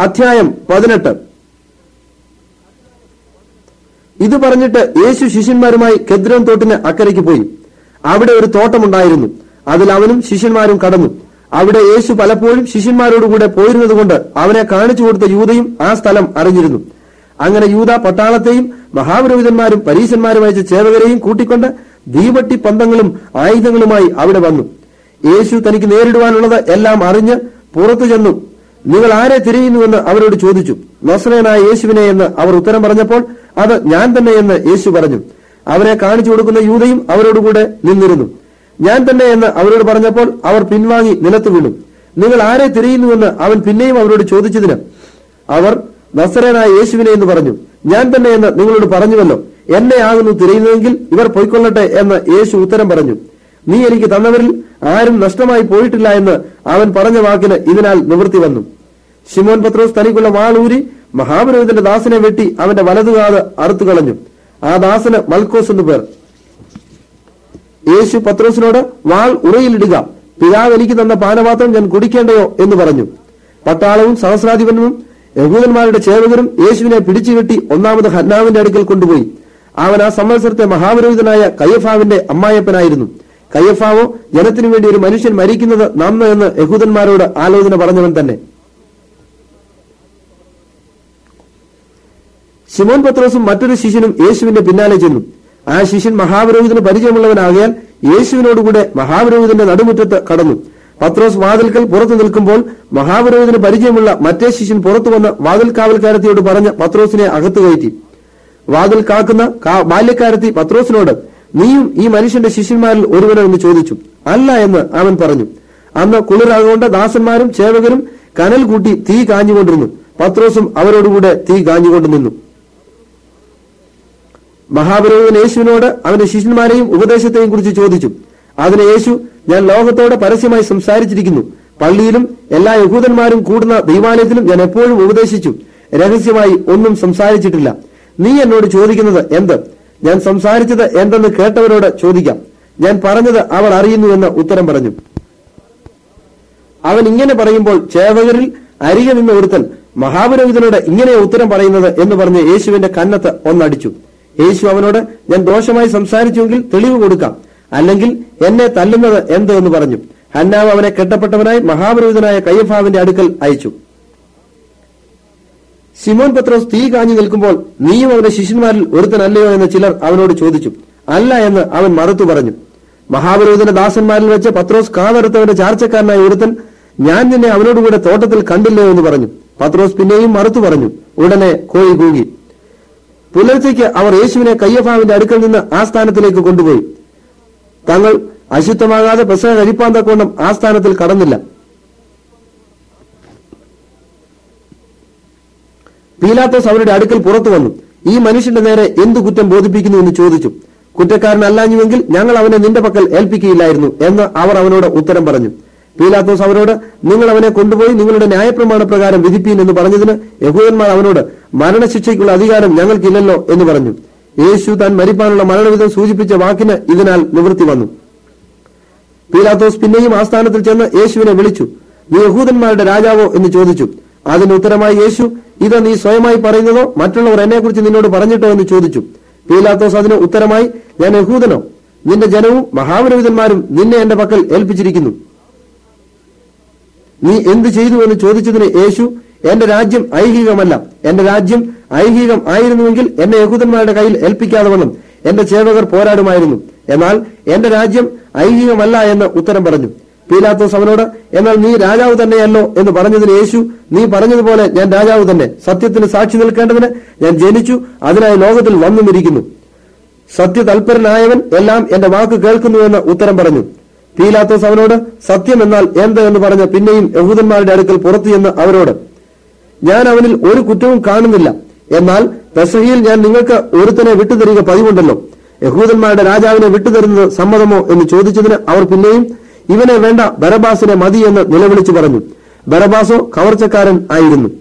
അധ്യായം പതിനെട്ട് ഇത് പറഞ്ഞിട്ട് യേശു ശിഷ്യന്മാരുമായി കെദ്രോൻ തോട്ടിന് അക്കരയ്ക്ക് പോയി അവിടെ ഒരു തോട്ടമുണ്ടായിരുന്നു അതിൽ അവനും ശിഷ്യന്മാരും കടന്നു അവിടെ യേശു പലപ്പോഴും ശിഷ്യന്മാരോടുകൂടെ പോയിരുന്നതുകൊണ്ട് അവനെ കാണിച്ചു കൊടുത്ത യൂതയും ആ സ്ഥലം അറിഞ്ഞിരുന്നു അങ്ങനെ യൂത പട്ടാളത്തെയും മഹാപുരോഹിതന്മാരും പരീശന്മാരും അയച്ച ചേവകരെയും കൂട്ടിക്കൊണ്ട് ദീപട്ടി പന്തങ്ങളും ആയുധങ്ങളുമായി അവിടെ വന്നു യേശു തനിക്ക് നേരിടുവാനുള്ളത് എല്ലാം അറിഞ്ഞ് പുറത്തു ചെന്നു നിങ്ങൾ ആരെ തിരയുന്നുവെന്ന് അവരോട് ചോദിച്ചു നസ്രയനായ യേശുവിനെ എന്ന് അവർ ഉത്തരം പറഞ്ഞപ്പോൾ അത് ഞാൻ തന്നെ എന്ന് യേശു പറഞ്ഞു അവനെ കാണിച്ചു കൊടുക്കുന്ന യൂതയും അവരോടുകൂടെ നിന്നിരുന്നു ഞാൻ തന്നെ എന്ന് അവരോട് പറഞ്ഞപ്പോൾ അവർ പിൻവാങ്ങി നിലത്ത് വീണു നിങ്ങൾ ആരെ തിരയുന്നുവെന്ന് അവൻ പിന്നെയും അവരോട് ചോദിച്ചതിന് അവർ നസറനായ യേശുവിനെ എന്ന് പറഞ്ഞു ഞാൻ തന്നെ എന്ന് നിങ്ങളോട് പറഞ്ഞുവല്ലോ എന്നെ ആകുന്നു തിരയുന്നതെങ്കിൽ ഇവർ പൊയ്ക്കൊള്ളട്ടെ എന്ന് യേശു ഉത്തരം പറഞ്ഞു നീ എനിക്ക് തന്നവരിൽ ആരും നഷ്ടമായി പോയിട്ടില്ല എന്ന് അവൻ പറഞ്ഞ വാക്കിന് ഇതിനാൽ നിവൃത്തി വന്നു ശിമോൻ പത്രോസ് തനിക്കുള്ള വാളൂരി മഹാപുരോഹിതന്റെ ദാസനെ വെട്ടി അവന്റെ വലതുകാത് അറുത്തു കളഞ്ഞു ആ ദാസന് മൽക്കോസ് എന്നു പേർ യേശു പത്രോസിനോട് വാൾ ഉറയിലിടുക പിതാവ് എനിക്ക് തന്ന പാനപാത്രം ഞാൻ കുടിക്കേണ്ടയോ എന്ന് പറഞ്ഞു പട്ടാളവും സഹസ്രാധിപനും യഹൂദന്മാരുടെ ചേവകരും യേശുവിനെ പിടിച്ചുകെട്ടി ഒന്നാമത് ഹന്നാവിന്റെ അടുക്കൽ കൊണ്ടുപോയി അവൻ ആ സംവത്സരത്തെ മഹാപുരോഹിതനായ കയ്യഫാവിന്റെ അമ്മായപ്പനായിരുന്നു കയ്യഫാവോ ജനത്തിനു വേണ്ടി ഒരു മനുഷ്യൻ മരിക്കുന്നത് നന്ന് എന്ന് യഹൂദന്മാരോട് ആലോചന പറഞ്ഞവൻ തന്നെ ശിമോൻ പത്രോസും മറ്റൊരു ശിഷ്യനും യേശുവിന്റെ പിന്നാലെ ചെന്നു ആ ശിഷ്യൻ മഹാപുരോഹിതന് പരിചയമുള്ളവനാകിയാൽ യേശുവിനോടുകൂടെ മഹാപുരോഹിതന്റെ നടുമുറ്റത്ത് കടന്നു പത്രോസ് വാതിൽക്കൽ പുറത്തു നിൽക്കുമ്പോൾ മഹാപുരോഹിതന് പരിചയമുള്ള മറ്റേ ശിഷ്യൻ പുറത്തു വന്ന് വാതിൽ കാവൽക്കാരത്തിയോട് പറഞ്ഞ് പത്രോസിനെ അകത്തു കയറ്റി വാതിൽ കാക്കുന്ന കാ- ബാല്യക്കാരത്തി പത്രോസിനോട് നീയും ഈ മനുഷ്യന്റെ ശിഷ്യന്മാരിൽ ഒരുവനോ എന്ന് ചോദിച്ചു അല്ല എന്ന് അവൻ പറഞ്ഞു അന്ന് കുളിരാകൊണ്ട് ദാസന്മാരും ചേവകരും കനൽ കൂട്ടി തീ കാഞ്ഞുകൊണ്ടിരുന്നു പത്രോസും അവരോടുകൂടെ തീ കാഞ്ഞുകൊണ്ട് നിന്നു മഹാപുരോഹിതൻ യേശുവിനോട് അവന്റെ ശിഷ്യന്മാരെയും ഉപദേശത്തെയും കുറിച്ച് ചോദിച്ചു അതിന് യേശു ഞാൻ ലോകത്തോട് പരസ്യമായി സംസാരിച്ചിരിക്കുന്നു പള്ളിയിലും എല്ലാ യഹൂദന്മാരും കൂടുന്ന ദൈവാലയത്തിലും ഞാൻ എപ്പോഴും ഉപദേശിച്ചു രഹസ്യമായി ഒന്നും സംസാരിച്ചിട്ടില്ല നീ എന്നോട് ചോദിക്കുന്നത് എന്ത് ഞാൻ സംസാരിച്ചത് എന്തെന്ന് കേട്ടവരോട് ചോദിക്കാം ഞാൻ പറഞ്ഞത് അവർ അറിയുന്നു എന്ന് ഉത്തരം പറഞ്ഞു അവൻ ഇങ്ങനെ പറയുമ്പോൾ ചേവകരിൽ അരികെ നിന്ന ഒരുത്തൻ മഹാപുരോഹിതനോട് ഇങ്ങനെ ഉത്തരം പറയുന്നത് എന്ന് പറഞ്ഞ് യേശുവിന്റെ കന്നത്ത് ഒന്നടിച്ചു യേശു അവനോട് ഞാൻ ദോഷമായി സംസാരിച്ചുവെങ്കിൽ തെളിവ് കൊടുക്കാം അല്ലെങ്കിൽ എന്നെ തല്ലുന്നത് എന്ത് എന്ന് പറഞ്ഞു ഹന്നാവ് അവനെ കെട്ടപ്പെട്ടവനായി മഹാപുരോഹിതനായ കയ്യഫാവിന്റെ അടുക്കൽ അയച്ചു സിമോൻ പത്രോസ് തീ കാഞ്ഞു നിൽക്കുമ്പോൾ നീയും അവന്റെ ശിഷ്യന്മാരിൽ ഒരുത്തനല്ലയോ എന്ന് ചിലർ അവനോട് ചോദിച്ചു അല്ല എന്ന് അവൻ മറുത്തു പറഞ്ഞു മഹാപുരോഹിതന്റെ ദാസന്മാരിൽ വെച്ച് പത്രോസ് കാതറുത്തവന്റെ ചാർച്ചക്കാരനായ ഒരുത്തൻ ഞാൻ നിന്നെ അവനോടുകൂടെ തോട്ടത്തിൽ കണ്ടില്ലയോ എന്ന് പറഞ്ഞു പത്രോസ് പിന്നെയും മറുത്തു പറഞ്ഞു ഉടനെ കോഴി കൂകി പുലർച്ചയ്ക്ക് അവർ യേശുവിനെ കയ്യഫാവിന്റെ അടുക്കൽ നിന്ന് ആ സ്ഥാനത്തിലേക്ക് കൊണ്ടുപോയി തങ്ങൾ അശുദ്ധമാകാതെ പെസഹ കഴിപ്പാൻ തക്കോണം ആ സ്ഥാനത്തിൽ കടന്നില്ല പീലാത്തോസ് അവരുടെ അടുക്കൽ പുറത്തു വന്നു ഈ മനുഷ്യന്റെ നേരെ എന്തു കുറ്റം ബോധിപ്പിക്കുന്നു എന്ന് ചോദിച്ചു കുറ്റക്കാരനല്ലാഞ്ഞുവെങ്കിൽ ഞങ്ങൾ അവനെ നിന്റെ പക്കൽ ഏൽപ്പിക്കുകയില്ലായിരുന്നു എന്ന് അവർ അവനോട് ഉത്തരം പറഞ്ഞു പീലാത്തോസ് അവരോട് നിങ്ങൾ അവനെ കൊണ്ടുപോയി നിങ്ങളുടെ ന്യായപ്രമാണ പ്രകാരം വിധിപ്പീൻ എന്ന് പറഞ്ഞതിന് യഹൂദന്മാർ അവനോട് മരണശിക്ഷയ്ക്കുള്ള അധികാരം ഞങ്ങൾക്കില്ലല്ലോ എന്ന് പറഞ്ഞു യേശു താൻ മരിപ്പാനുള്ള മരണവിധം സൂചിപ്പിച്ച വാക്കിന് ഇതിനാൽ നിവൃത്തി വന്നു പീലാത്തോസ് പിന്നെയും ആ സ്ഥാനത്തിൽ ചെന്ന് യേശുവിനെ വിളിച്ചു നീ യഹൂദന്മാരുടെ രാജാവോ എന്ന് ചോദിച്ചു അതിന് ഉത്തരമായി യേശു ഇത് നീ സ്വയമായി പറയുന്നതോ മറ്റുള്ളവർ എന്നെക്കുറിച്ച് നിന്നോട് പറഞ്ഞിട്ടോ എന്ന് ചോദിച്ചു പീലാത്തോസ് അതിന് ഉത്തരമായി ഞാൻ യഹൂദനോ നിന്റെ ജനവും മഹാപുരോഹിതന്മാരും നിന്നെ എന്റെ പക്കൽ ഏൽപ്പിച്ചിരിക്കുന്നു നീ എന്ത് ചെയ്തു എന്ന് ചോദിച്ചതിന് യേശു എന്റെ രാജ്യം ഐഹികമല്ല എന്റെ രാജ്യം ഐഹികം ആയിരുന്നുവെങ്കിൽ എന്നെ യഹൂദന്മാരുടെ കയ്യിൽ ഏൽപ്പിക്കാതെ വണ്ണം എന്റെ സേവകർ പോരാടുമായിരുന്നു എന്നാൽ എന്റെ രാജ്യം ഐഹികമല്ല എന്ന് ഉത്തരം പറഞ്ഞു പീലാത്തോസ് അവനോട് എന്നാൽ നീ രാജാവ് തന്നെയല്ലോ എന്ന് പറഞ്ഞതിന് യേശു നീ പറഞ്ഞതുപോലെ ഞാൻ രാജാവ് തന്നെ സത്യത്തിന് സാക്ഷി നിൽക്കേണ്ടതിന് ഞാൻ ജനിച്ചു അതിനായി ലോകത്തിൽ വന്നുമിരിക്കുന്നു സത്യതൽപരനായവൻ എല്ലാം എന്റെ വാക്ക് കേൾക്കുന്നുവെന്ന് ഉത്തരം പറഞ്ഞു പീലാത്തോസ് അവനോട് സത്യം എന്നാൽ എന്ത് എന്ന് പറഞ്ഞ് പിന്നെയും യഹൂദന്മാരുടെ അടുക്കൽ പുറത്തു ചെന്ന് അവരോട് ഞാൻ അവനിൽ ഒരു കുറ്റവും കാണുന്നില്ല എന്നാൽ പെസഹിയിൽ ഞാൻ നിങ്ങൾക്ക് ഒരുത്തനെ വിട്ടുതരിക പതിവുണ്ടല്ലോ യഹൂദന്മാരുടെ രാജാവിനെ വിട്ടുതരുന്നത് സമ്മതമോ എന്ന് ചോദിച്ചതിന് അവർ പിന്നെയും ഇവനെ വേണ്ട ബരബാസിനെ മതി എന്ന് നിലവിളിച്ചു പറഞ്ഞു ബരബാസോ കവർച്ചക്കാരൻ ആയിരുന്നു